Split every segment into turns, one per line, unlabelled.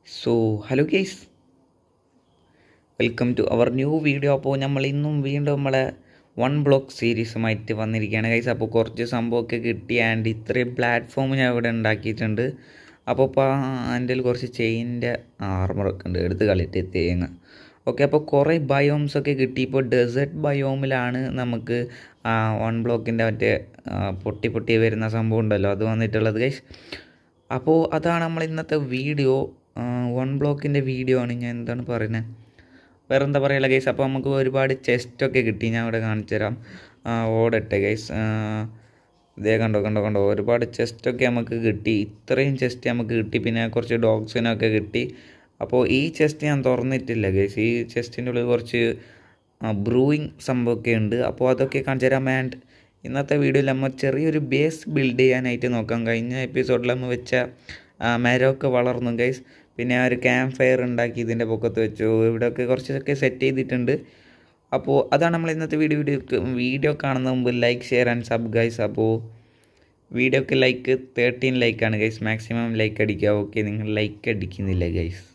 so hello guys welcome to our new video അപ്പോൾ നമ്മൾ ഇന്നും വീണ്ടും നമ്മളെ വൺ ബ്ലോക്ക് സീരീസുമായിട്ട് വന്നിരിക്കുകയാണ് ഗൈസ് അപ്പോൾ കുറച്ച് സംഭവമൊക്കെ കിട്ടി ആൻഡ് ഇത്രയും പ്ലാറ്റ്ഫോം ഞാൻ ഇവിടെ ഉണ്ടാക്കിയിട്ടുണ്ട് അപ്പോൾ ഇപ്പോൾ എൻ്റെ കുറച്ച് ചെയിൻ്റെ ആർമറൊക്കെ ഉണ്ട് എടുത്ത് കളിട്ട് തേങ്ങ ഓക്കെ അപ്പോൾ കുറേ ബയോംസ് ഒക്കെ കിട്ടി ഇപ്പോൾ ഡെസേർട്ട് ബയോമിലാണ് നമുക്ക് വൺ ബ്ലോക്കിൻ്റെ മറ്റേ ആ, പൊട്ടി പൊട്ടി വരുന്ന സംഭവം ഉണ്ടല്ലോ അത് വന്നിട്ടുള്ളത് ഗൈസ് അപ്പോൾ അതാണ് നമ്മൾ ഇന്നത്തെ വീഡിയോ വൺ ബ്ലോക്കിൻ്റെ വീഡിയോ ആണ് ഞാൻ എന്താണ് പറയുന്നത് വേറെ എന്താ പറയുക ഗൈസ് അപ്പോൾ നമുക്ക് ഒരുപാട് ചെസ്റ്റൊക്കെ കിട്ടി ഞാൻ ഇവിടെ കാണിച്ചു തരാം ആ, ഓടട്ടെ ഗൈസ് ഇതേ കണ്ടോ കണ്ടോ കണ്ടോ ഒരുപാട് ചെസ്റ്റൊക്കെ നമുക്ക് കിട്ടി ഇത്രയും ചെസ്റ്റ് നമുക്ക് കിട്ടി പിന്നെ കുറച്ച് ഡോഗ്സിനൊക്കെ കിട്ടി അപ്പോൾ ഈ ചെസ്റ്റ് ഞാൻ തുറന്നിട്ടില്ല ഗൈസ് ഈ ചെസ്റ്റിൻ്റെ ഉള്ളിൽ കുറച്ച് ബ്രൂയിങ് സംഭവമൊക്കെ ഉണ്ട് അപ്പോൾ അതൊക്കെ കാണിച്ചു തരാം ആൻഡ് ഇന്നത്തെ വീഡിയോയിൽ നമ്മൾ ചെറിയൊരു ബേസ് ബിൽഡ് ചെയ്യാനായിട്ട് നോക്കാം കഴിഞ്ഞ എപ്പിസോഡിൽ നമ്മൾ വെച്ച ആ, മരമൊക്കെ വളർന്നു ഗൈസ് പിന്നെ ആ ഒരു ക്യാമ്പ് ഫയർ ഉണ്ടാക്കി ഇതിൻ്റെ പൊക്കത്ത് വെച്ചു ഇവിടെയൊക്കെ കുറച്ചൊക്കെ സെറ്റ് ചെയ്തിട്ടുണ്ട് അപ്പോൾ അതാണ് നമ്മൾ ഇന്നത്തെ വീഡിയോ വീഡിയോ വീഡിയോ കാണുന്ന മുമ്പ് like share and sub guys അപ്പോൾ വീഡിയോക്ക് ലൈക്ക് തേർട്ടീൻ ലൈക്കാണ് ഗൈസ് മാക്സിമം ലൈക്ക് അടിക്കുക ഓക്കെ നിങ്ങൾ ലൈക്ക് അടിക്കുന്നില്ല ഗൈസ്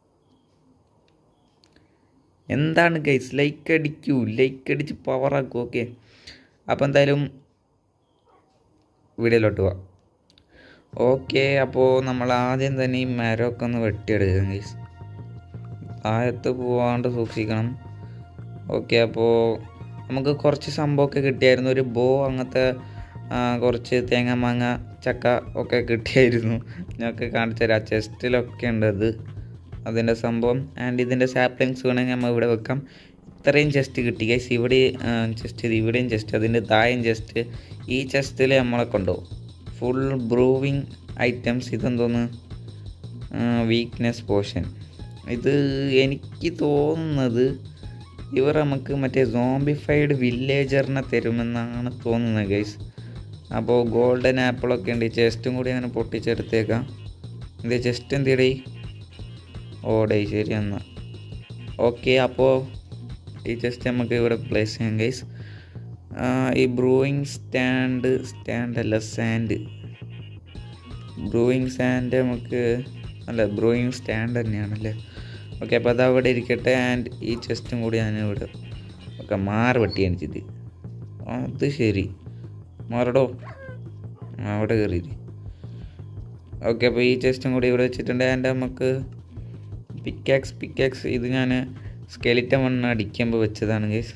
എന്താണ് ഗൈസ് ലൈക്ക് അടിക്കൂ ലൈക്ക് അടിച്ച് പവറാക്കൂ ഓക്കെ അപ്പോൾ എന്തായാലും വീഡിയോയിലോട്ട് പോവാം ഓക്കെ അപ്പോൾ നമ്മൾ ആദ്യം തന്നെ ഈ മരമൊക്കെ ഒന്ന് വെട്ടിയെടുക്കാം ഗൈസ് താഴത്ത് പോവാണ്ട് സൂക്ഷിക്കണം ഓക്കെ അപ്പോൾ നമുക്ക് കുറച്ച് സംഭവമൊക്കെ കിട്ടിയായിരുന്നു ഒരു ബോ അങ്ങനത്തെ ആ, കുറച്ച് തേങ്ങ മാങ്ങ ചക്ക ഒക്കെ കിട്ടിയായിരുന്നു ഞങ്ങൾക്ക് കാണിച്ചു തരാം ചെസ്റ്റിലൊക്കെ ഉണ്ട് അത് അതിൻ്റെ സംഭവം ആൻഡ് ഇതിൻ്റെ സാപ്ലിങ്സ് വേണമെങ്കിൽ നമ്മൾ ഇവിടെ വെക്കാം ഇത്രയും ചെസ്റ്റ് കിട്ടി ഗൈസ് ഇവിടെ ചെസ്റ്റ് ഇവിടെയും ചെസ്റ്റ് അതിൻ്റെ താഴെയും ചെസ്റ്റ് ഈ ചെസ്റ്റിൽ നമ്മളെ കൊണ്ടുപോകും ഫുൾ ബ്രൂവിങ് ഐറ്റംസ് ഇതെന്തോന്ന് വീക്ക്നെസ് പോഷൻ ഇത് എനിക്ക് തോന്നുന്നത് ഇവർ നമുക്ക് മറ്റേ സോംബിഫൈഡ് വില്ലേജറിനെ തരുമെന്നാണ് തോന്നുന്നത് ഗൈസ് അപ്പോൾ ഗോൾഡൻ ആപ്പിളൊക്കെ ഉണ്ട് ഈ ചെസ്റ്റും കൂടി അങ്ങനെ പൊട്ടിച്ചെടുത്തേക്കാം ഇത് ചെസ്റ്റ് എന്തിടേ ഓടേ ശരി എന്നാൽ ഓക്കെ അപ്പോൾ ഈ ചെസ്റ്റ് നമുക്ക് ഇവിടെ പ്ലേസ് ചെയ്യാം ഗൈസ് ഈ ബ്രൂയിങ് സ്റ്റാൻഡ് സ്റ്റാൻഡ് അല്ല സാൻഡ് ബ്രൂയിങ് സാൻഡ് നമുക്ക് അല്ല ബ്രൂയിങ് സ്റ്റാൻഡ് തന്നെയാണല്ലേ ഓക്കെ അപ്പോൾ അത് അവിടെ ഇരിക്കട്ടെ ആൻഡ് ഈ ചെസ്റ്റും കൂടി ഞാൻ ഇവിടെ ഒക്കെ മാറ് വെട്ടി അണിച്ചിട്ട് അത് ശരി മാറടോ അവിടെ കയറി ഓക്കെ അപ്പോൾ ഈ ചെസ്റ്റും കൂടി ഇവിടെ വെച്ചിട്ടുണ്ട് ആൻഡ് നമുക്ക് പിക്കാക്സ് പിക്കാക്സ് ഇത് ഞാൻ സ്കെലിറ്റൻ മണ്ണ് അടിക്കുമ്പോൾ വെച്ചതാണ് ഗൈസ്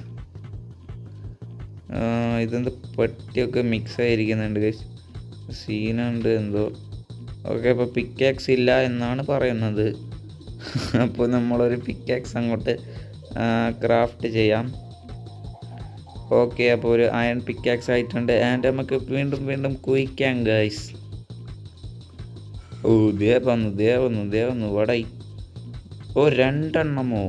ഇതെന്ത് പട്ടിയൊക്കെ മിക്സ് ആയിരിക്കുന്നുണ്ട് ഗൈസ് സീനുണ്ട് എന്തോ ഓക്കെ അപ്പോൾ പിക്കാക്സ് ഇല്ല എന്നാണ് പറയുന്നത് അപ്പോൾ നമ്മളൊരു പിക്കാക്സ് അങ്ങോട്ട് ക്രാഫ്റ്റ് ചെയ്യാം ഓക്കെ അപ്പോൾ ഒരു അയൺ പിക്കാക്സ് ആയിട്ടുണ്ട് ആൻഡ് നമുക്ക് വീണ്ടും വീണ്ടും കുയിക്കാം ഗൈസ് ഓ ദേ വന്നു ദേ വന്നു ദേ വന്നു വടൈ ഓ രണ്ടെണ്ണമോ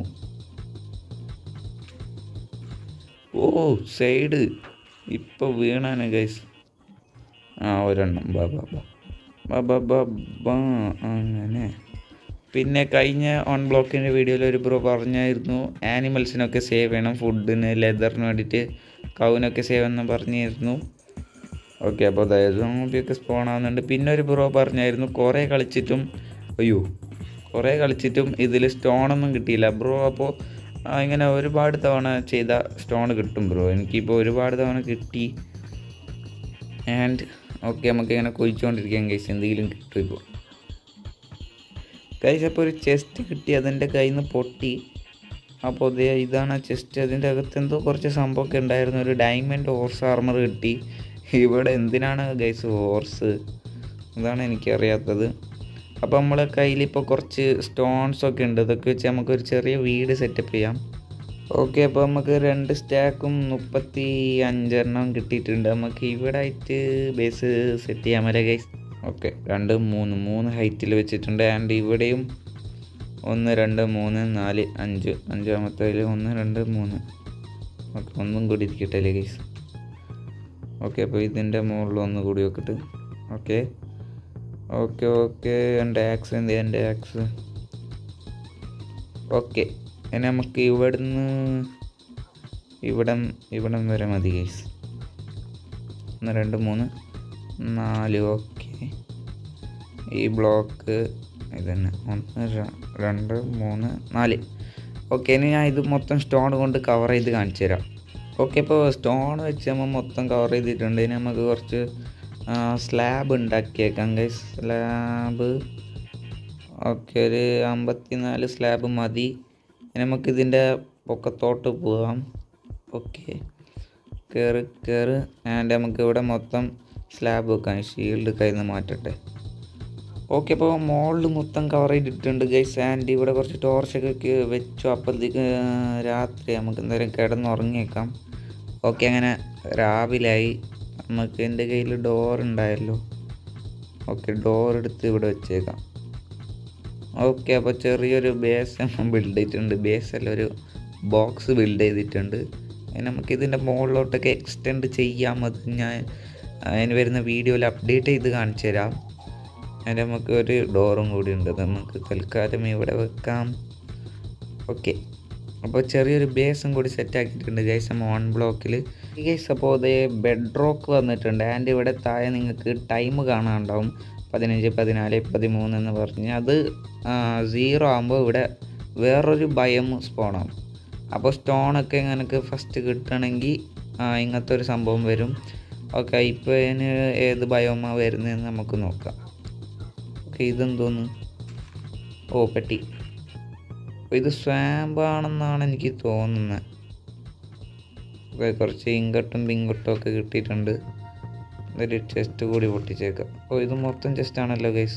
ഓ സൈഡ് ഇപ്പൊ വീണാണ് ഗൈസ് ആ ഒരെണ്ണം ബാ ബാ ബാ ബാ ബാ ബാ ബാ അങ്ങനെ പിന്നെ കഴിഞ്ഞ ഓൺ ബ്ലോക്കിൻ്റെ വീഡിയോയിൽ ഒരു ബ്രോ പറഞ്ഞായിരുന്നു ആനിമൽസിനൊക്കെ സേവ് ചെയ്യണം ഫുഡിന് ലെതറിന് വേണ്ടിയിട്ട് കൗവിനൊക്കെ സേവ് എന്ന് പറഞ്ഞിരുന്നു ഓക്കെ അപ്പോൾ അതായത് സോംബിയൊക്കെ സ്പോൺ ആവുന്നുണ്ട് പിന്നെ ഒരു ബ്രോ പറഞ്ഞായിരുന്നു കുറേ കളിച്ചിട്ടും അയ്യോ കുറേ കളിച്ചിട്ടും ഇതിൽ സ്റ്റോണൊന്നും കിട്ടിയില്ല ബ്രോ അപ്പോൾ ആ, ഇങ്ങനെ ഒരുപാട് തവണ ചെയ്ത സ്റ്റോൺ കിട്ടും ബ്രോ എനിക്കിപ്പോൾ ഒരുപാട് തവണ കിട്ടി ആൻഡ് ഓക്കെ നമുക്ക് ഇങ്ങനെ കൊഴിച്ചുകൊണ്ടിരിക്കാം ഗൈസ് എന്തെങ്കിലും കിട്ടും ഇപ്പോൾ ഗൈസ് അപ്പോൾ ഒരു ചെസ്റ്റ് കിട്ടി അതിൻ്റെ കയ്യിൽ നിന്ന് പൊട്ടി അപ്പോൾ ദേ ഇതാണ് ആ ചെസ്റ്റ് അതിൻ്റെ അകത്ത് എന്തോ കുറച്ച് സംഭവമൊക്കെ ഉണ്ടായിരുന്നു ഒരു ഡയമണ്ട് ഹോർസ് ആർമർ കിട്ടി ഇവിടെ എന്തിനാണ് ഗൈസ് ഹോർസ് അതാണ് എനിക്കറിയാത്തത് അപ്പോൾ നമ്മളെ കയ്യിൽ ഇപ്പോൾ കുറച്ച് സ്റ്റോൺസ് ഒക്കെ ഉണ്ട് അതൊക്കെ വെച്ച് നമുക്കൊരു ചെറിയ വീട് സെറ്റപ്പ് ചെയ്യാം ഓക്കെ അപ്പോൾ നമുക്ക് രണ്ട് സ്റ്റാക്കും മുപ്പത്തി അഞ്ചെണ്ണം കിട്ടിയിട്ടുണ്ട് നമുക്ക് ഇവിടെ ആയിട്ട് ബേസ് സെറ്റ് ചെയ്യാൻ പറ്റുക ഗൈസ് ഓക്കെ രണ്ട് മൂന്ന് മൂന്ന് ഹൈറ്റിൽ വെച്ചിട്ടുണ്ട് ആൻഡ് ഇവിടെയും ഒന്ന് രണ്ട് മൂന്ന് നാല് അഞ്ച് അഞ്ചാമത്തേൽ ഒന്ന് രണ്ട് മൂന്ന് ഓക്കെ ഒന്നും കൂടി ഇരിക്കട്ടെ അല്ലേ ഗൈസ് ഓക്കെ അപ്പോൾ ഇതിൻ്റെ മുകളിൽ ഒന്ന് കൂടി വെക്കട്ട് ഓക്കെ ഓക്കെ ഓക്കെ എൻ്റെ ആക്സ് എന്ത് എൻ്റെ ആക്സ് ഓക്കെ ഇനി നമുക്ക് ഇവിടുന്ന് ഇവിടം ഇവിടം വരെ മതി ഗൈസ് ഒന്ന് രണ്ട് മൂന്ന് നാല് ഓക്കെ ഈ ബ്ലോക്ക് ഇത് തന്നെ ഒന്ന് ര- രണ്ട് മൂന്ന് നാല് ഓക്കെ ഇനി ഞാൻ ഇത് മൊത്തം സ്റ്റോൺ കൊണ്ട് കവർ ചെയ്ത് കാണിച്ചു തരാം ഓക്കെ ഇപ്പോൾ സ്റ്റോൺ വെച്ച് നമ്മൾ മൊത്തം കവർ ചെയ്തിട്ടുണ്ട് ഇനി നമുക്ക് കുറച്ച് സ്ലാബ് ഉണ്ടാക്കിയേക്കാം ഗൈസ് സ്ലാബ് ഓക്കെ ഒരു അമ്പത്തിനാല് സ്ലാബ് മതി ഇനി നമുക്ക് ഇതിൻ്റെ പൊക്കത്തോട്ട് പോവാം ഓക്കെ കയറി കയറി ആൻഡ് നമുക്ക് ഇവിടെ മൊത്തം സ്ലാബ് വെക്കാം ഷീൽഡ് കയ്യിൽ നിന്ന് മാറ്റട്ടെ ഓക്കെ അപ്പോൾ മോളിൽ മൊത്തം കവർ ചെയ്തിട്ടുണ്ട് ഗൈസ് ആൻഡ് ഇവിടെ കുറച്ച് ടോർച്ചൊക്കെ വെച്ചു അപ്പോഴത്തേക്ക് രാത്രി നമുക്ക് എന്തായാലും കിടന്നുറങ്ങിയേക്കാം ഓക്കെ അങ്ങനെ രാവിലായി നമുക്ക് എൻ്റെ കയ്യിൽ ഡോർ ഉണ്ടായല്ലോ ഓക്കെ ഡോർ എടുത്ത് ഇവിടെ വെച്ചേക്കാം ഓക്കെ അപ്പോൾ ചെറിയൊരു ബേസ് നമ്മൾ ബിൽഡ് ചെയ്തിട്ടുണ്ട് ബേസ് അല്ല ഒരു ബോക്സ് ബിൽഡ് ചെയ്തിട്ടുണ്ട് അതിന് നമുക്ക് ഇതിൻ്റെ മുകളിലോട്ടൊക്കെ എക്സ്റ്റെൻഡ് ചെയ്യാം അത് ഞാൻ അതിന് വരുന്ന വീഡിയോയിൽ അപ്ഡേറ്റ് ചെയ്ത് കാണിച്ചു തരാം അതിന് നമുക്ക് ഒരു ഡോറും കൂടി ഉണ്ട് അത് നമുക്ക് തൽക്കാലം ഇവിടെ വെക്കാം ഓക്കെ അപ്പോൾ ചെറിയൊരു ബേസും കൂടി സെറ്റ് ആക്കിയിട്ടുണ്ട് ഗൈസ് നമ്മൾ വൺ ബ്ലോക്കിൽ ഗൈസ് അപ്പോൾ അതേ ബെഡ് റോക്ക് വന്നിട്ടുണ്ട് ആൻഡ് ഇവിടെ താഴെ നിങ്ങൾക്ക് ടൈം കാണാനുണ്ടാവും പതിനഞ്ച് പതിനാല് പതിമൂന്ന് എന്ന് പറഞ്ഞ് അത് സീറോ ആകുമ്പോൾ ഇവിടെ വേറൊരു ഭയം സ്പോണാവും അപ്പോൾ സ്റ്റോണൊക്കെ എനിക്ക് ഫസ്റ്റ് കിട്ടണമെങ്കിൽ ഇങ്ങനത്തെ ഒരു സംഭവം വരും ഓക്കെ ഇപ്പോൾ ഇതിന് ഏത് ബയോമാ വരുന്നതെന്ന് നമുക്ക് നോക്കാം ഓക്കെ ഇതെന്തോന്ന് ഓ പെട്ടി അപ്പോൾ ഇത് സ്വാമ്പാണെന്നാണ് എനിക്ക് തോന്നുന്നത് ഓക്കെ കുറച്ച് ഇങ്കട്ടും പിങ്കട്ടും ഒക്കെ കിട്ടിയിട്ടുണ്ട് ഒരു ചെസ്റ്റ് കൂടി പൊട്ടിച്ചേക്കാം ഓ ഇത് മൊത്തം ചെസ്റ്റ് ആണല്ലോ ഗൈസ്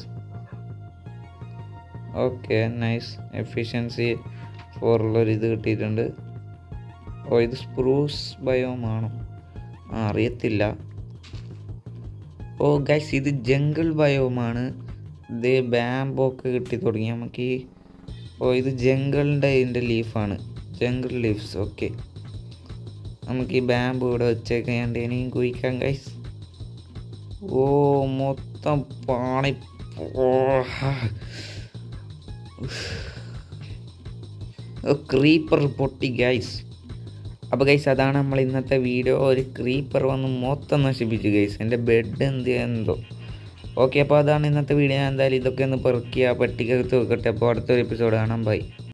ഓക്കെ നൈസ് എഫിഷ്യൻസി ഫോറുള്ളൊരു ഇത് കിട്ടിയിട്ടുണ്ട് ഓ ഇത് സ്പ്രൂസ് ബയോമാണോ ആ അറിയത്തില്ല ഓ ഗൈസ് ഇത് ജംഗിൾ ബയോമാണ് ഇത് ബാമ്പോ ഒക്കെ കിട്ടി തുടങ്ങി നമുക്ക് ഈ ഓ ഇത് ജംഗിളിൻ്റെ ഇതിൻ്റെ ലീഫാണ് ജംഗിൾ ലീഫ്സ് ഓക്കെ നമുക്ക് ഈ ബാമ്പു ഇവിടെ വെച്ചേക്കാണ്ട് ഇനിയും കുഴിക്കാം ഗൈസ് ഓ മൊത്തം പാണി ക്രീപ്പർ പൊട്ടി ഗൈസ് അപ്പോൾ ഗൈസ് അതാണ് നമ്മൾ ഇന്നത്തെ വീഡിയോ ഒരു ക്രീപ്പർ വന്ന് മൊത്തം നശിപ്പിച്ചു ഗൈസ് എൻ്റെ ബെഡ് എന്ത് എന്തോ ഓക്കെ അപ്പോൾ അതാണ് ഇന്നത്തെ വീഡിയോ ഞാൻ എന്തായാലും ഇതൊക്കെ ഒന്ന് പെറുക്കി ആ പെട്ടിക്കകത്ത് വെക്കട്ടെ അപ്പോൾ അടുത്തൊരു എപ്പിസോഡ് കാണാം ബൈ